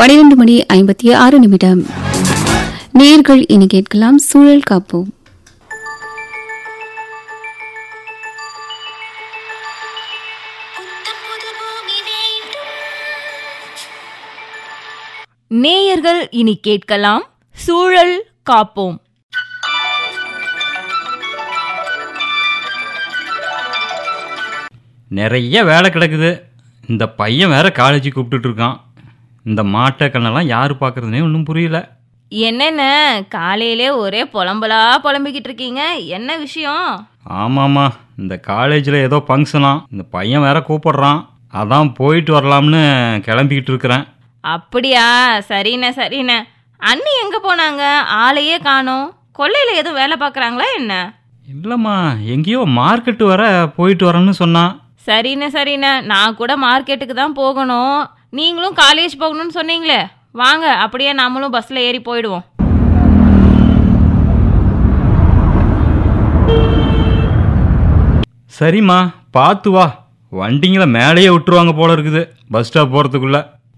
பனிரெண்டு மணி ஐம்பத்தி ஆறு நிமிடம் நேர்கள் இனி கேட்கலாம் சூழல் காப்போம் புத்தம் புது பூமி வேண்டும் நேயர்கள் இனி கேட்கலாம் சூழல் காப்போம் நிறைய வேலை கிடக்குது இந்த பையன் வேற காலேஜ் கூப்பிட்டுட்டு இருக்கான் இந்த மாட்டை கண்ணெல்லாம் யார் பார்க்கறதுனே ஒன்றும் புரியல என்னென்ன காலையிலே ஒரே புலம்பலா புலம்பிக்கிட்டு இருக்கீங்க என்ன விஷயம் ஆமாம்மா இந்த காலேஜில் ஏதோ ஃபங்க்ஷனா இந்த பையன் வேற கூப்பிடுறான் அதான் போயிட்டு வரலாம்னு கிளம்பிக்கிட்டு இருக்கிறேன் அப்படியா சரிண்ணே சரிண்ணே அண்ணி எங்க போனாங்க ஆளையே காணோம் கொல்லையில எதுவும் வேலை பார்க்கறாங்களா என்ன இல்லைம்மா எங்கேயோ மார்க்கெட்டு வர போயிட்டு வரேன்னு சொன்னான் சரிண்ணே சரிண்ணே நான் கூட மார்க்கெட்டுக்கு தான் போகணும் நீங்களும் காலேஜ் போகணும்னு சொன்னீங்களே வாங்க அப்படியே நாமளும் பஸ்ல ஏறி போயிடுவோம் சரிம்மா பார்த்து வா வண்டிங்களை மேலேயே விட்டுருவாங்க போல இருக்குது பஸ் ஸ்டாப் போகிறதுக்குள்ள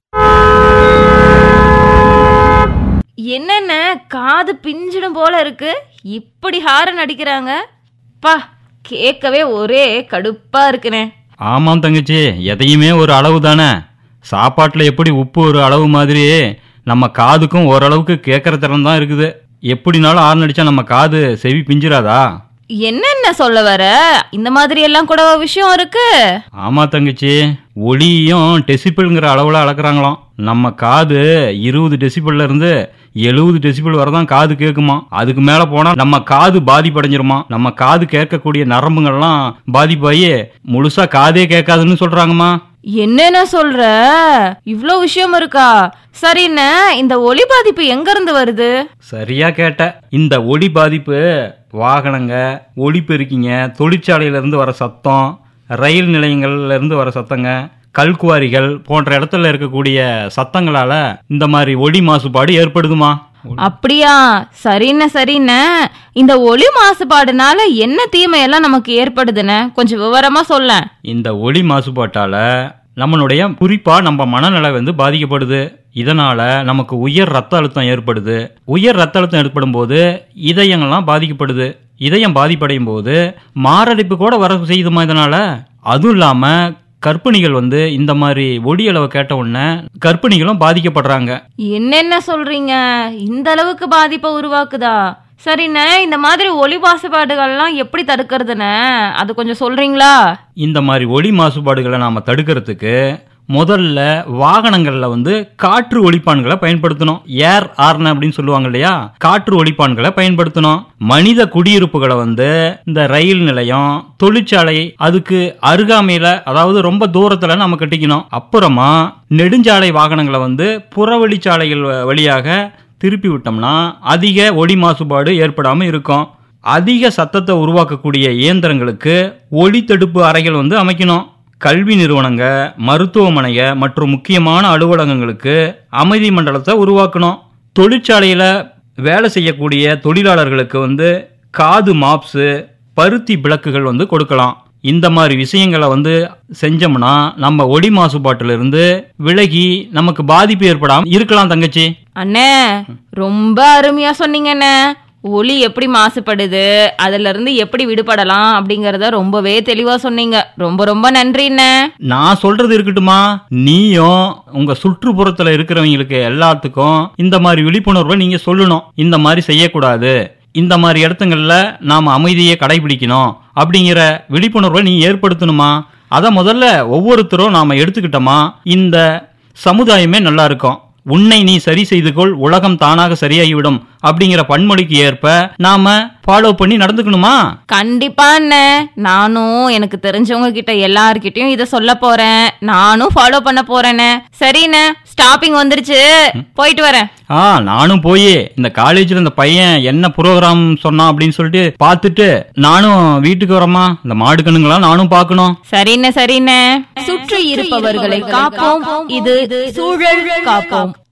என்னென்ன காது பிஞ்சிடும் போல இருக்கு இப்படி ஹாரன் அடிக்கிறாங்க பா கேட்கவே ஒரே கடுப்பா இருக்குனே ஆமாம் தங்கச்சி எதையுமே ஒரு அளவு தானே சாப்பாட்டில் எப்படி உப்பு ஒரு அளவு மாதிரி நம்ம காதுக்கும் ஓரளவுக்கு கேட்குற திறன் தான் இருக்குது எப்படினாலும் ஆறு அடிச்சா நம்ம காது செவி பிஞ்சிராதா என்னென்ன சொல்ல வர இந்த மாதிரி எல்லாம் கூட ஒரு விஷயம் இருக்கு ஆமாம் தங்கச்சி ஒளியும் டெசிபிள்ங்கிற அளவில் அளக்குறாங்களாம் நம்ம காது இருபது டெசிபிள்ல இருந்து எழுபது டெசிபிள் வரை தான் காது கேட்குமா அதுக்கு மேலே போனால் நம்ம காது பாதிப்படைஞ்சிருமா நம்ம காது கேட்கக்கூடிய நரம்புகள்லாம் பாதிப்பாகி முழுசா காதே கேட்காதுன்னு சொல்கிறாங்கம்மா என்னென்ன சொல்ற இவ்ளோ விஷயம் இருக்கா சரிண்ணே இந்த ஒளி பாதிப்பு எங்க இருந்து வருது சரியா கேட்ட இந்த ஒளி பாதிப்பு வாகனங்க ஒளிபெருக்கிங்க தொழிற்சாலையில இருந்து வர சத்தம் ரயில் நிலையங்கள்ல இருந்து வர சத்தங்க கல்குவாரிகள் போன்ற இடத்துல இருக்கக்கூடிய சத்தங்களால இந்த மாதிரி ஒளி மாசுபாடு ஏற்படுதுமா அப்படியா சரிண்ணே சரிண்ணே இந்த ஒளி மாசுபாடுனால என்ன தீமையெல்லாம் நமக்கு ஏற்படுதுன்னு கொஞ்சம் விவரமா சொல்ல இந்த ஒளி மாசுபாட்டால நம்மளுடைய குறிப்பா நம்ம மனநிலை வந்து பாதிக்கப்படுது இதனால நமக்கு உயர் ரத்த அழுத்தம் ஏற்படுது உயர் ரத்த அழுத்தம் ஏற்படும் போது இதயங்கள்லாம் பாதிக்கப்படுது இதயம் பாதிப்படையும் போது மாரடைப்பு கூட வர செய்யுதுமா இதனால அதுவும் இல்லாம கர்ப்பிணிகள் வந்து இந்த மாதிரி ஒளி அளவை கேட்ட உடனே கர்ப்பிணிகளும் பாதிக்கப்படுறாங்க என்னென்ன சொல்றீங்க இந்த அளவுக்கு பாதிப்பை உருவாக்குதா சரிண்ணே இந்த மாதிரி ஒளி மாசுபாடுகள்லாம் எப்படி தடுக்கிறதுன்னு அது கொஞ்சம் சொல்றீங்களா இந்த மாதிரி ஒளி மாசுபாடுகளை நாம தடுக்கிறதுக்கு முதல்ல வாகனங்கள்ல வந்து காற்று ஒலிப்பான்களை பயன்படுத்தணும் ஏர் ஆர்ன அப்படின்னு சொல்லுவாங்க இல்லையா காற்று ஒலிப்பான்களை பயன்படுத்தணும் மனித குடியிருப்புகளை வந்து இந்த ரயில் நிலையம் தொழிற்சாலை அதுக்கு அருகாமையில அதாவது ரொம்ப தூரத்துல நம்ம கட்டிக்கணும் அப்புறமா நெடுஞ்சாலை வாகனங்களை வந்து புறவழிச்சாலைகள் வ- வழியாக திருப்பி விட்டோம்னா அதிக ஒளி மாசுபாடு ஏற்படாம இருக்கும் அதிக சத்தத்தை உருவாக்கக்கூடிய இயந்திரங்களுக்கு ஒளி தடுப்பு அறைகள் வந்து அமைக்கணும் கல்வி நிறுவனங்க மருத்துவமனைக மற்றும் முக்கியமான அலுவலகங்களுக்கு அமைதி மண்டலத்தை உருவாக்கணும் தொழிற்சாலையில் வேலை செய்யக்கூடிய தொழிலாளர்களுக்கு வந்து காது மாப்ஸு பருத்தி விளக்குகள் வந்து கொடுக்கலாம் இந்த மாதிரி விஷயங்களை வந்து செஞ்சோம்னா நம்ம ஒளி மாசுபாட்டிலிருந்து விலகி நமக்கு பாதிப்பு ஏற்படாம இருக்கலாம் தங்கச்சி அண்ணே ரொம்ப அருமையா சொன்னீங்கண்ணே ஒளி எப்படி மாசுபடுது அதுல இருந்து எப்படி விடுபடலாம் அப்படிங்கறத ரொம்பவே தெளிவா சொன்னீங்க ரொம்ப ரொம்ப நன்றிண்ணே நான் சொல்றது இருக்கட்டுமா நீயும் உங்க சுற்றுப்புறத்துல இருக்கிறவங்களுக்கு எல்லாத்துக்கும் இந்த மாதிரி விழிப்புணர்வை நீங்க சொல்லணும் இந்த மாதிரி செய்யக்கூடாது இந்த மாதிரி இடத்துங்கள்ல நாம அமைதியை கடைபிடிக்கணும் அப்படிங்கிற விழிப்புணர்வை நீ ஏற்படுத்தணுமா அத முதல்ல ஒவ்வொருத்தரும் நாம எடுத்துக்கிட்டோமா இந்த சமுதாயமே நல்லா இருக்கும் உன்னை நீ சரி செய்து கொள் உலகம் தானாக சரியாகிவிடும் அப்படிங்கிற பன்மொழிக்கு ஏற்ப நாம ஃபாலோ பண்ணி நடந்துக்கணுமா கண்டிப்பா அண்ணே நானும் எனக்கு தெரிஞ்சவங்க கிட்ட எல்லார்கிட்டயும் இத சொல்ல போறேன் நானும் ஃபாலோ பண்ண போறேண்ணே சரிண்ணே ஸ்டாப்பிங் வந்துருச்சு போயிட்டு வரேன் ஆ நானும் போய் இந்த காலேஜ்ல இந்த பையன் என்ன ப்ரோக்ராம் சொன்னான் அப்படின்னு சொல்லிட்டு பார்த்துட்டு நானும் வீட்டுக்கு வரமா இந்த மாடு கண்ணுங்களாம் நானும் பார்க்கணும் சரிண்ணே சரிண்ணே சுற்றி இருப்பவர்களை காப்போம் இது சூழல் காப்போம்